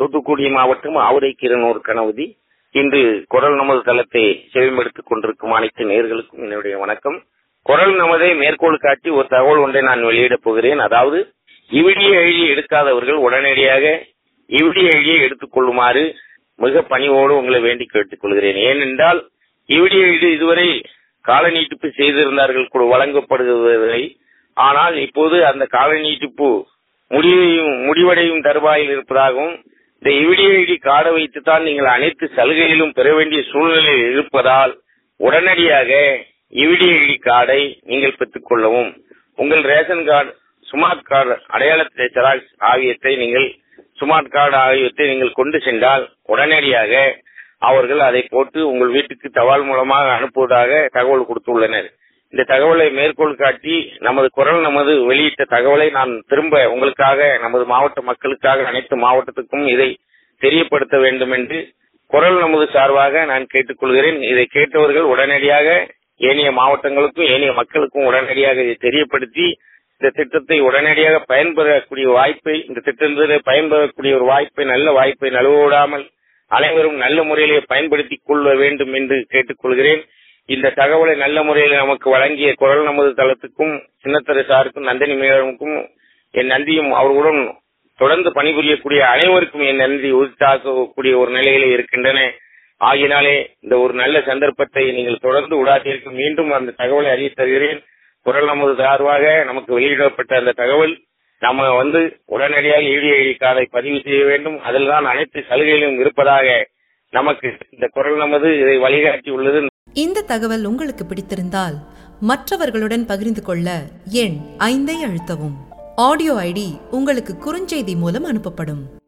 தூத்துக்குடி மாவட்டம் ஆவுரை கிரனூர் கணவதி இன்று குரல் நமது தளத்தை செவிமெடுத்துக் கொண்டிருக்கும் அனைத்து நேர்களுக்கும் என்னுடைய வணக்கம் குரல் நமதை மேற்கோள் காட்டி ஒரு தகவல் ஒன்றை நான் வெளியிடப் போகிறேன் அதாவது இவிடிய எழுதி எடுக்காதவர்கள் உடனடியாக இவிடிய எழுதியை எடுத்துக் கொள்ளுமாறு மிக பணிவோடு உங்களை வேண்டி கேட்டுக் கொள்கிறேன் ஏனென்றால் இவிடிய எழுதி இதுவரை கால நீட்டிப்பு செய்திருந்தார்கள் கூட வழங்கப்படுவதை ஆனால் இப்போது அந்த கால நீட்டிப்பு முடிவையும் முடிவடையும் தருவாயில் இருப்பதாகவும் இந்த இவிடிஐடி கார்டை வைத்துத்தான் நீங்கள் அனைத்து சலுகைகளும் பெற வேண்டிய சூழ்நிலையில் இருப்பதால் உடனடியாக இவிடிஐடி கார்டை நீங்கள் பெற்றுக் கொள்ளவும் உங்கள் ரேஷன் கார்டு ஸ்மார்ட் கார்டு அடையாளத்தை ஜெராக்ஸ் ஆகியத்தை நீங்கள் ஸ்மார்ட் கார்டு ஆகியவற்றை நீங்கள் கொண்டு சென்றால் உடனடியாக அவர்கள் அதை போட்டு உங்கள் வீட்டுக்கு தபால் மூலமாக அனுப்புவதாக தகவல் கொடுத்துள்ளனர் இந்த தகவலை மேற்கோள் காட்டி நமது குரல் நமது வெளியிட்ட தகவலை நான் திரும்ப உங்களுக்காக நமது மாவட்ட மக்களுக்காக அனைத்து மாவட்டத்துக்கும் இதை தெரியப்படுத்த வேண்டும் என்று குரல் நமது சார்பாக நான் கேட்டுக்கொள்கிறேன் இதை கேட்டவர்கள் உடனடியாக ஏனைய மாவட்டங்களுக்கும் ஏனைய மக்களுக்கும் உடனடியாக இதை தெரியப்படுத்தி இந்த திட்டத்தை உடனடியாக பயன்பெறக்கூடிய வாய்ப்பை இந்த திட்டத்தை பயன்பெறக்கூடிய ஒரு வாய்ப்பை நல்ல வாய்ப்பை நழுவிடாமல் அனைவரும் நல்ல முறையிலே பயன்படுத்திக் கொள்ள வேண்டும் என்று கேட்டுக்கொள்கிறேன் இந்த தகவலை நல்ல முறையில் நமக்கு வழங்கிய குரல் நமது தளத்துக்கும் சின்னத்தரை சாருக்கும் நந்தினி மேடமுக்கும் என் நன்றியும் அவர்களுடன் தொடர்ந்து பணிபுரியக்கூடிய அனைவருக்கும் என் நன்றி உரித்தாக்கக்கூடிய ஒரு நிலையில இருக்கின்றன ஆகினாலே இந்த ஒரு நல்ல சந்தர்ப்பத்தை நீங்கள் தொடர்ந்து உடாட்டியிருக்க மீண்டும் அந்த தகவலை அறிவித்து தருகிறேன் குரல் நமது சார்பாக நமக்கு வெளியிடப்பட்ட அந்த தகவல் நம்ம வந்து உடனடியாக ஈடிஐடி கார்டை பதிவு செய்ய வேண்டும் அதில் தான் அனைத்து சலுகைகளும் இருப்பதாக நமக்கு இந்த குரல் நமது இதை வழிகாட்டி உள்ளது இந்த தகவல் உங்களுக்கு பிடித்திருந்தால் மற்றவர்களுடன் பகிர்ந்து கொள்ள எண் ஐந்தை அழுத்தவும் ஆடியோ ஐடி உங்களுக்கு குறுஞ்செய்தி மூலம் அனுப்பப்படும்